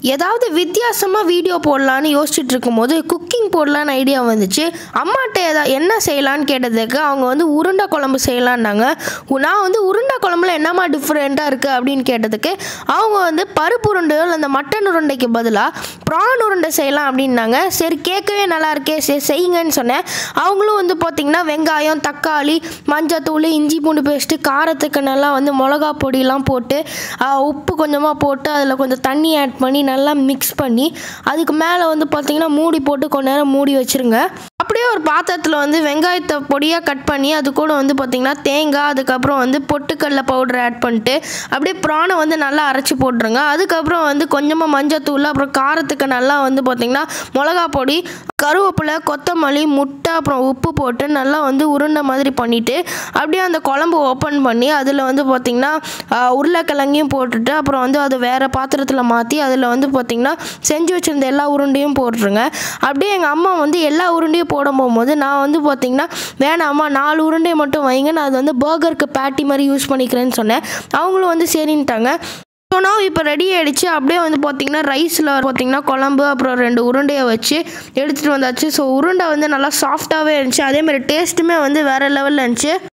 ஏதாவது வித்தியாசமாக வீடியோ போடலான்னு யோசிச்சுட்டு இருக்கும்போது குக்கிங் போடலான்னு ஐடியா வந்துச்சு அம்மாட்ட ஏதா என்ன செய்யலான்னு கேட்டதுக்கு அவங்க வந்து உருண்டை குழம்பு செய்யலான்னாங்க உ- நான் வந்து உருண்டை குழம்புல என்னம்மா டிஃப்ரெண்ட்டாக இருக்குது அப்படின்னு கேட்டதுக்கு அவங்க வந்து பருப்பு உருண்டைகள் அந்த மட்டன் உருண்டைக்கு பதிலாக ப்ரான் உருண்டை செய்யலாம் அப்படின்னாங்க சரி கேட்கவே நல்லா இருக்கே சரி செய்யுங்கன்னு சொன்னேன் அவங்களும் வந்து பார்த்திங்கன்னா வெங்காயம் தக்காளி மஞ்சத்தூள் இஞ்சி பூண்டு பேஸ்ட்டு காரத்துக்கு நல்லா வந்து மிளகா பொடியெல்லாம் போட்டு ஆ, உப்பு கொஞ்சமாக போட்டு அதில் கொஞ்சம் தண்ணி ஆட் பண்ணி நல்லா மிக்ஸ் பண்ணி அதுக்கு மேலே வந்து பார்த்திங்கன்னா மூடி போட்டு கொஞ்ச நேரம் மூடி வச்சுருங்க அப்படியே ஒரு பாத்திரத்தில் வந்து வெங்காயத்தை பொடியாக கட் பண்ணி அது கூட வந்து பார்த்திங்கன்னா தேங்காய் அதுக்கப்புறம் வந்து பொட்டுக்கடல பவுடர் ஆட் பண்ணிட்டு அப்படியே ப்ரானை வந்து நல்லா அரைச்சி போட்டுருங்க அதுக்கப்புறம் வந்து கொஞ்சமாக மஞ்சத்தூள் அப்புறம் காரத்துக்கு நல்லா வந்து பார்த்திங்கன்னா மிளகா பொடி கருவேப்பிலை கொத்தமல்லி முட்டை அப்புறம் உப்பு போட்டு நல்லா வந்து உருண்டை மாதிரி பண்ணிவிட்டு அப்படியே அந்த குழம்பு ஓப்பன் பண்ணி அதில் வந்து பார்த்திங்கன்னா ஆஹ், உருளைக்கிழங்கையும் போட்டுட்டு அப்புறம் வந்து அது வேறு பாத்திரத்தில் மாற்றி அதில் வந்து பார்த்திங்கன்னா செஞ்சு வச்சுருந்த எல்லா உருண்டையும் போட்டுருங்க அப்படியே எங்கள் அம்மா வந்து எல்லா உருண்டையும் போட போகும்போது நான் வந்து பார்த்திங்கன்னா வேணாம்மா நாலு உருண்டையை மட்டும் வைங்க நான் அது வந்து பர்கருக்கு பேட்டி மாதிரி யூஸ் பண்ணிக்கிறேன்னு சொன்னேன் அவங்களும் வந்து சரின்ட்டாங்க ஸோ நான் இப்போ ரெடி ஆகிடுச்சு அப்படியே வந்து பார்த்தீங்கன்னா ரைஸில் பார்த்தீங்கன்னா குழம்பு அப்புறம் ரெண்டு உருண்டையை வச்சு எடுத்துகிட்டு வந்தாச்சு ஸோ உருண்டை வந்து நல்லா சாஃப்டாகவே இருந்துச்சு அதே மாதிரி டேஸ்ட்டுமே வந்து வேறு லெவலில் இருந்துச்சு